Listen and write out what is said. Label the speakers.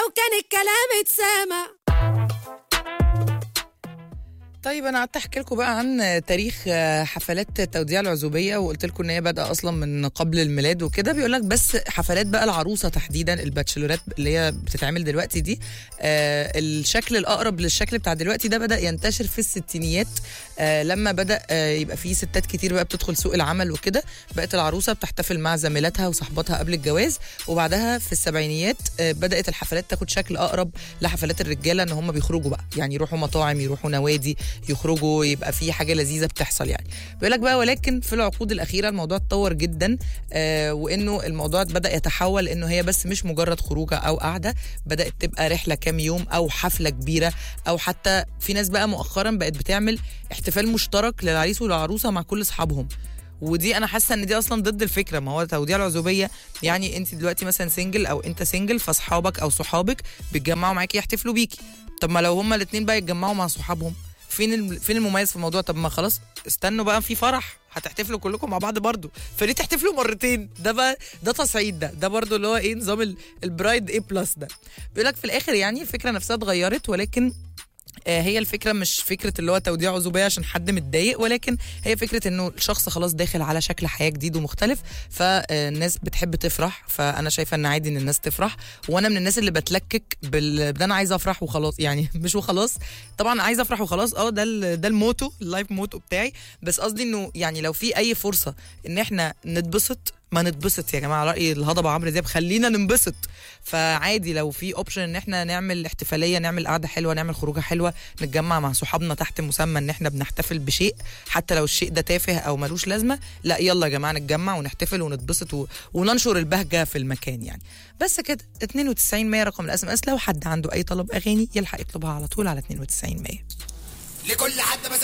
Speaker 1: لو كان الكلام اتسامع
Speaker 2: طيب انا قعدت احكي لكم بقى عن تاريخ آه، حفلات توديع العزوبيه وقلت لكم ان هي بادئه اصلا من قبل الميلاد وكده بيقول لك بس حفلات بقى العروسه تحديدا الباتشلورات اللي هي بتتعمل دلوقتي دي آه الشكل الاقرب للشكل بتاع دلوقتي ده بدا ينتشر في الستينيات آه لما بدا آه يبقى في ستات كتير بقى بتدخل سوق العمل وكده بقت العروسه بتحتفل مع زميلاتها وصحباتها قبل الجواز وبعدها في السبعينيات آه بدات الحفلات تاخد شكل اقرب لحفلات الرجاله ان هم بيخرجوا بقى يعني يروحوا مطاعم يروحوا نوادي يخرجوا يبقى في حاجه لذيذه بتحصل يعني بيقول لك بقى ولكن في العقود الاخيره الموضوع اتطور جدا آه وانه الموضوع بدا يتحول انه هي بس مش مجرد خروجه او قعده بدات تبقى رحله كام يوم او حفله كبيره او حتى في ناس بقى مؤخرا بقت بتعمل احتفال مشترك للعريس والعروسه مع كل اصحابهم ودي انا حاسه ان دي اصلا ضد الفكره ما هو توديع العزوبيه يعني انت دلوقتي مثلا سنجل او انت سنجل فاصحابك او صحابك بيتجمعوا معاكي يحتفلوا بيكي طب ما لو هما الاثنين بقى يتجمعوا مع صحابهم فين الم... فين المميز في الموضوع طب ما خلاص استنوا بقى في فرح هتحتفلوا كلكم مع بعض برضو فليه تحتفلوا مرتين ده بقى ده تصعيد ده ده برضو اللي هو ايه نظام ال- البرايد اي بلس ده بيقول لك في الاخر يعني الفكره نفسها اتغيرت ولكن آه، هي الفكره مش فكره اللي هو توديع عزوبيه عشان حد متضايق ولكن هي فكره انه الشخص خلاص داخل على شكل حياه جديد ومختلف فالناس بتحب تفرح فانا شايفه ان عادي ان الناس تفرح وانا من الناس اللي بتلكك بال ده انا عايزه افرح وخلاص يعني مش وخلاص طبعا عايزه افرح وخلاص اه ده ال- ده الموتو اللايف موتو بتاعي بس قصدي انه يعني لو في اي فرصه ان احنا نتبسط ما نتبسط يا جماعه راي الهضبه عمرو دياب خلينا ننبسط فعادي لو في اوبشن ان احنا نعمل احتفاليه نعمل قعده حلوه نعمل خروجه حلوه نتجمع مع صحابنا تحت مسمى ان احنا بنحتفل بشيء حتى لو الشيء ده تافه او ملوش لازمه لا يلا يا جماعه نتجمع ونحتفل ونتبسط و... وننشر البهجه في المكان يعني بس كده 92 100 رقم الاس ام اس لو حد عنده اي طلب اغاني يلحق يطلبها على طول على 92 100
Speaker 3: لكل حد مزاج